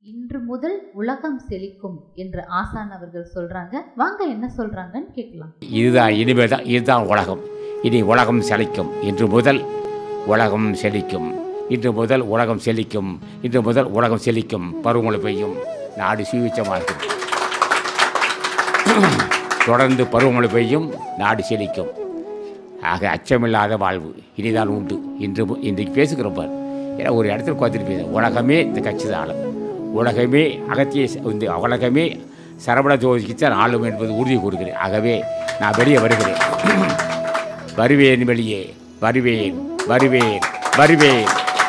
இன்று முதல் உலகம் செழிக்கும் என்று ஆசான் அவர்கள் சொல்றாங்க வாங்க என்ன சொல்றாங்கன்னு கேட்கலாம் இதுதான் இனிமே தான் இதுதான் உலகம் இனி உலகம் செழிக்கும் இன்று முதல் உலகம் செழிக்கும் இன்று முதல் உலகம் செழிக்கும் இன்று முதல் உலகம் செழிக்கும் பருவமழை பெய்யும் நாடு சுவிச்சமாக இருக்கும் தொடர்ந்து பருவமழை பெய்யும் நாடு செழிக்கும் ஆக அச்சமில்லாத வாழ்வு இனிதான் உண்டு இன்று மு- இன்றைக்கு பேசுகிறோம் பார் ஏன்னா ஒரு இடத்துல உட்காந்துட்டு பேச உலகமே இந்த கட்சி தான் ஆளும் உலகமே அகத்திய ச- இந்த உலகமே சரவண ஜோதிக்கு தான் ஆளும் என்பது உறுதி கூறுகிறேன் ஆகவே நான் வெளியே வருகிறேன் வருவேன் வெளியே வருவேன் வருவேன் வருவேன்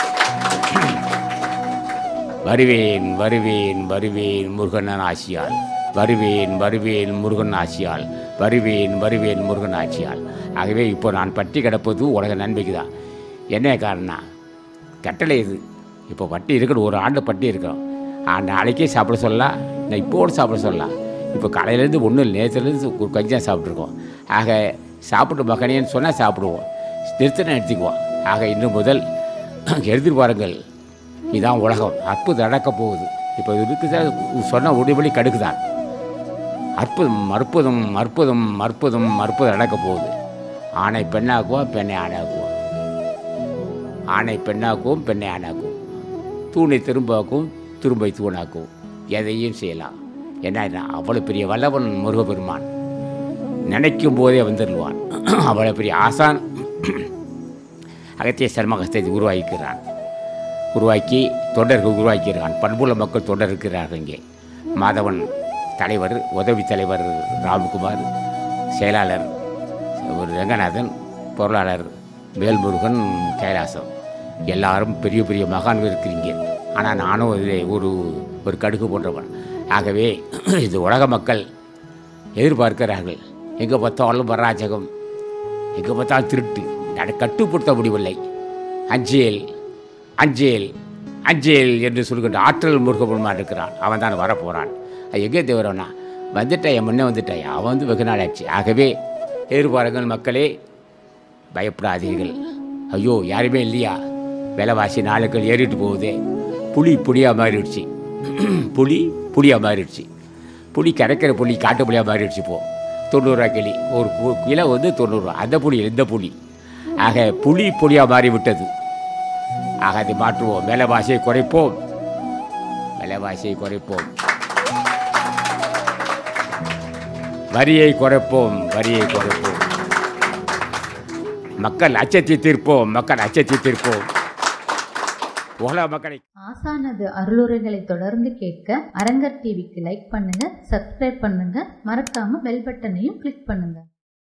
வருவேன் வருவேன் வருவேன் முருகன் ஆசியால் வருவேன் வருவேன் முருகன் ஆசியால் வருவேன் வருவேன் முருகன் ஆட்சியால் ஆகவே இப்போ நான் பட்டி கிடப்பது உலக நன்மைக்கு தான் என்ன காரணம் கட்டளை இது இப்போ பட்டி இருக்கணும் ஒரு ஆண்டு பட்டி இருக்கிறோம் ஆ, நாளைக்கே சாப்பிட சொல்லலாம் நான் இப்போடு சாப்பிட சொல்லலாம் இப்போ காலையிலேருந்து ஒன்றும் இல்லை நேற்றுலேருந்து ஒரு கஞ்சியாக சாப்பிட்ருக்கோம் ஆக சாப்பிட்டு மகனேன்னு சொன்னால் சாப்பிடுவோம் நிறுத்தினா எடுத்துக்குவோம் ஆக இன்னும் முதல் எழுதிட்டு பாருங்கள் இதான் உலகம் அற்புதம் நடக்க போகுது இப்போ இருக்குது சொன்ன உடைவழி கடுக்குதான் அற்புதம் அற்புதம் அற்புதம் அற்புதம் அற்புதம் நடக்க போகுது ஆணை பெண்ணாக்குவோம் பெண்ணை ஆணாக்குவோம் ஆணை பெண்ணாக்குவோம் பெண்ணை ஆணாக்குவோம் தூணை திரும்பாக்கும் திரும்பை தூணாக்கும் எதையும் செய்யலாம் என்ன அவ்வளோ பெரிய வல்லவன் முருகப்பெருமான் நினைக்கும் போதே வந்துடுவான் அவ்வளோ பெரிய ஆசான் அகத்திய சர்மகத்தை உருவாக்கிக்கிறான் உருவாக்கி தொண்டர்கள் உருவாக்கியிருக்கான் பண்புள்ள மக்கள் தொண்டர் இருக்கிறார்கள் இங்கே மாதவன் தலைவர் உதவி தலைவர் ராம்குமார் செயலாளர் ஒரு ரங்கநாதன் பொருளாளர் வேல்முருகன் கைலாசம் எல்லாரும் பெரிய பெரிய மகான்கள் இருக்கிறீங்க ஆனால் நானும் இதில் ஒரு ஒரு கடுகு போன்றவன் ஆகவே இது உலக மக்கள் எதிர்பார்க்கிறார்கள் எங்கே பார்த்தாலும் வராஜகம் எங்கே பார்த்தாலும் திருட்டு அதை கட்டுப்படுத்த முடியவில்லை அஞ்சேல் அஞ்சேல் அஞ்சேல் என்று சொல்கின்ற ஆற்றல் முருகபெருமான் இருக்கிறான் அவன் தான் வரப்போகிறான் அது எங்கே தேவரவனா வந்துட்டாயா முன்னே வந்துட்டாயா அவன் வந்து வெகு நாள் ஆச்சு ஆகவே எதிர்பாருங்கள் மக்களே பயப்படாதீர்கள் ஐயோ யாருமே இல்லையா விலைவாசி நாளுக்கள் ஏறிட்டு போகுதே புளி புளியாக மாறிடுச்சு புளி புளியாக மாறிடுச்சு புளி கரைக்கிற புளி காட்டு புளியாக மாறிடுச்சு இப்போ தொண்ணூறுரூவா கிளி ஒரு கு- கிலோ வந்து தொண்ணூறுரூவா அந்த புளி இந்த புளி ஆக புளி புளியாக மாறிவிட்டது ஆக அதை மாற்றுவோம் விலைவாசியை குறைப்போம் விலைவாசியை குறைப்போம் வரியை குறைப்போம் வரியை குறைப்போம் மக்கள் அச்சத்தை தீர்ப்போம் மக்கள் அச்சத்தை தீர்ப்போம் உலக மக்களை ஆசானது அருளுரைகளை தொடர்ந்து கேட்க அரங்கர் டிவிக்கு லைக் பண்ணுங்க சப்ஸ்கிரைப் பண்ணுங்க மறக்காம பெல் பட்டனையும் கிளிக் பண்ணுங்க